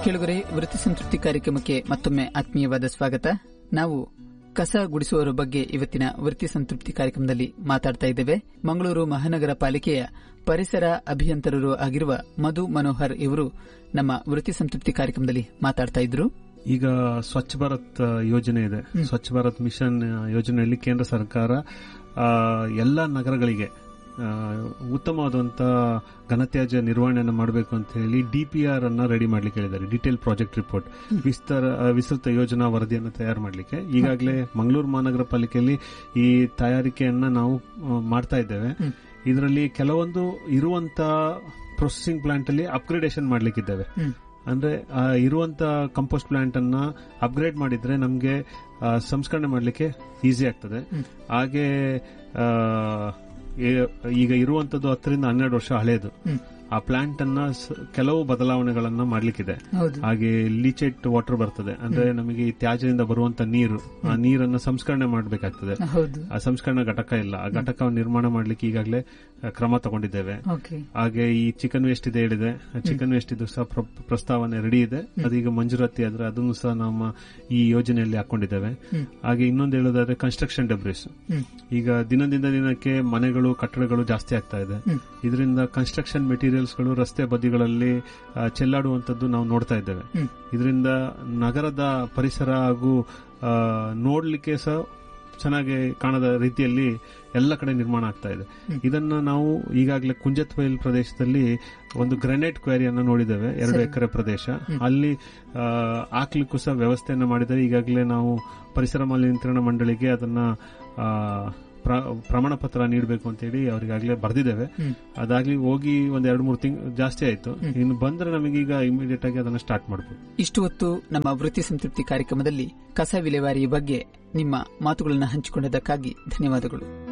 ಕೇಳುಗರೆ ವೃತ್ತಿ ಸಂತೃಪ್ತಿ ಕಾರ್ಯಕ್ರಮಕ್ಕೆ ಮತ್ತೊಮ್ಮೆ ಆತ್ಮೀಯವಾದ ಸ್ವಾಗತ ನಾವು ಕಸ ಗುಡಿಸುವವರ ಬಗ್ಗೆ ಇವತ್ತಿನ ವೃತ್ತಿ ಸಂತೃಪ್ತಿ ಕಾರ್ಯಕ್ರಮದಲ್ಲಿ ಮಾತಾಡ್ತಾ ಇದ್ದೇವೆ ಮಂಗಳೂರು ಮಹಾನಗರ ಪಾಲಿಕೆಯ ಪರಿಸರ ಅಭಿಯಂತರರು ಆಗಿರುವ ಮಧು ಮನೋಹರ್ ಇವರು ನಮ್ಮ ವೃತ್ತಿ ಸಂತೃಪ್ತಿ ಕಾರ್ಯಕ್ರಮದಲ್ಲಿ ಮಾತಾಡ್ತಾ ಇದ್ರು ಈಗ ಸ್ವಚ್ಛ ಭಾರತ್ ಯೋಜನೆ ಇದೆ ಸ್ವಚ್ಛ ಭಾರತ್ ಮಿಷನ್ ಯೋಜನೆಯಲ್ಲಿ ಕೇಂದ್ರ ಸರ್ಕಾರ ಆ, ಎಲ್ಲ ನಗರಗಳಿಗೆ ಆ, ಉತ್ತಮವಾದಂತ ಘನತ್ಯಾಜ್ಯ ನಿರ್ವಹಣೆಯನ್ನು ಮಾಡಬೇಕು ಅಂತ ಹೇಳಿ ಡಿಪಿಆರ್ ಅನ್ನ ರೆಡಿ ಮಾಡ್ಲಿಕ್ಕೆ ಹೇಳಿದ್ದಾರೆ ಡಿಟೇಲ್ ಪ್ರಾಜೆಕ್ಟ್ ರಿಪೋರ್ಟ್ ವಿಸ್ತಾರ ಆ, ವಿಸ್ತೃತ ಯೋಜನಾ ವರದಿಯನ್ನು ತಯಾರು ಮಾಡಲಿಕ್ಕೆ ಈಗಾಗಲೇ ಮಂಗಳೂರು ಮಹಾನಗರ ಪಾಲಿಕೆಯಲ್ಲಿ ಈ ತಯಾರಿಕೆಯನ್ನ ನಾವು ಆ, ಮಾಡ್ತಾ ಇದ್ದೇವೆ ಇದರಲ್ಲಿ ಕೆಲವೊಂದು ಇರುವಂತ ಪ್ರೊಸೆಸಿಂಗ್ ಪ್ಲಾಂಟ್ ಅಲ್ಲಿ ಅಪ್ಗ್ರೇಡೇಷನ್ ಮಾಡ್ಲಿಕ್ಕಿದ್ದೇವೆ ಹ್ಮ್. ಅಂದ್ರೆ ಆ ಇರುವಂತ ಕಂಪೋಸ್ಟ್ ಪ್ಲಾಂಟ್ ಅನ್ನ ಅಪ್ಗ್ರೇಡ್ ಮಾಡಿದ್ರೆ ನಮಗೆ ಸಂಸ್ಕರಣೆ ಮಾಡಲಿಕ್ಕೆ ಈಸಿ ಆಗ್ತದೆ ಹಾಗೆ ಆ, ಏ- ಈಗ ಇರುವಂತದ್ದು ಹತ್ತರಿಂದ ಹನ್ನೆರಡು ವರ್ಷ ಹಳೆಯದು ಹ್ಮ್. ಆ ಪ್ಲಾಂಟ್ ಅನ್ನ ಸ- ಕೆಲವು ಬದಲಾವಣೆಗಳನ್ನ ಮಾಡ್ಲಿಕ್ಕಿದೆ ಹೌದು ಹಾಗೆ ಲೀಚೆಟ್ ವಾಟರ್ ಬರ್ತದೆ ಅಂದ್ರೆ ನಮಗೆ ಈ ತ್ಯಾಜ್ಯದಿಂದ ಬರುವಂತ ನೀರು ಆ ನೀರನ್ನ ಸಂಸ್ಕರಣೆ ಮಾಡಬೇಕಾಗ್ತದೆ ಹೌದು ಆ ಸಂಸ್ಕರಣಾ ಘಟಕ ಇಲ್ಲ ಆ ಘಟಕ ನಿರ್ಮಾಣ ಮಾಡ್ಲಿಕ್ಕೆ ಈಗಾಗಲೇ ಆ, ಕ್ರಮ ತಗೊಂಡಿದ್ದೇವೆ ಓಕೆ ಹಾಗೆ ಈ ಚಿಕನ್ ವೇಸ್ಟ್ ಇದೆ ಹೇಳಿದೆ ಚಿಕನ್ ವೇಸ್ಟ್ ಇದು ಸಹ ಪ್ರ- ಪ್ರಸ್ತಾವನೆ ರೆಡಿ ಇದೆ ಅದೀಗ ಮಂಜೂರಾತಿ ಆದ್ರೆ ಅದನ್ನು ಸಹ ನಮ್ಮ ಈ ಯೋಜನೆಯಲ್ಲಿ ಹಾಕೊಂಡಿದ್ದೇವೆ ಹಾಗೆ ಇನ್ನೊಂದು ಹೇಳೋದಾದ್ರೆ ಕನ್ಸ್ಟ್ರಕ್ಷನ್ ಡೆಬ್ರಿಸ್ ಹ್ಮ್. ಈಗ ದಿನದಿಂದ ದಿನಕ್ಕೆ ಮನೆಗಳು ಕಟ್ಟಡಗಳು ಜಾಸ್ತಿ ಆಗ್ತಾ ಇದೆ ಹ್ಮ್. ಇದರಿಂದ ಕನ್ಸ್ಟ್ರಕ್ಷನ್ ಮೆಟೀರಿಯಲ್ಸ್ಗಳು ರಸ್ತೆ ಬದಿಗಳಲ್ಲಿ ಆ, ಚೆಲ್ಲಾಡುವಂತದ್ದು ನಾವು ನೋಡ್ತಾ ಇದ್ದೇವೆ ಹ್ಮ್. ಇದರಿಂದ ನಗರದ ಪರಿಸರ ಹಾಗೂ ಆ, ನೋಡ್ಲಿಕ್ಕೆ ಸಹ ಚೆನ್ನಾಗಿ ಕಾಣದ ರೀತಿಯಲ್ಲಿ ಎಲ್ಲ ಕಡೆ ನಿರ್ಮಾಣ ಆಗ್ತಾ ಇದೆ ಇದನ್ನ ನಾವು ಈಗಾಗಲೇ ಕುಂಜತ್ವೈಲ್ ಪ್ರದೇಶದಲ್ಲಿ ಒಂದು ಗ್ರೆನೇಟ್ ಕ್ವೇರಿಯನ್ನ ನೋಡಿದ್ದೇವೆ ಎರಡು ಎಕರೆ ಪ್ರದೇಶ ಅಲ್ಲಿ ಆ, ಹಾಕ್ಲಿಕ್ಕೂ ಸಹ ವ್ಯವಸ್ಥೆಯನ್ನ ಮಾಡಿದರೆ ಈಗಾಗಲೇ ನಾವು ಪರಿಸರ ಮಾಲಿನ್ಯ ನಿಯಂತ್ರಣ ಮಂಡಳಿಗೆ ಅದನ್ನ ಆ, ಪ್ರ- ಪ್ರಮಾಣ ಪತ್ರ ನೀಡಬೇಕು ಅಂತ ಹೇಳಿ ಅವರಿಗಾಗಲೇ ಬರೆದಿದ್ದೇವೆ ಅದಾಗ್ಲಿ ಹೋಗಿ ಒಂದ್ ಎರಡು ಮೂರು ತಿಂಗ್ ಜಾಸ್ತಿ ಆಯ್ತು ಇನ್ನು ಬಂದ್ರೆ ನಮಗೀಗ ಇಮಿಡಿಯೇಟ್ ಆಗಿ ಅದನ್ನ ಸ್ಟಾರ್ಟ್ ಮಾಡಬಹುದು ಇಷ್ಟು ಹೊತ್ತು ನಮ್ಮ ವೃತ್ತಿ ಸಂತೃಪ್ತಿ ಕಾರ್ಯಕ್ರಮದಲ್ಲಿ ಕಸ ವಿಲೇವಾರಿ ಬಗ್ಗೆ ನಿಮ್ಮ ಮಾತುಗಳನ್ನು ಹಂಚಿಕೊಂಡದಕ್ಕಾಗಿ ಧನ್ಯವಾದಗಳು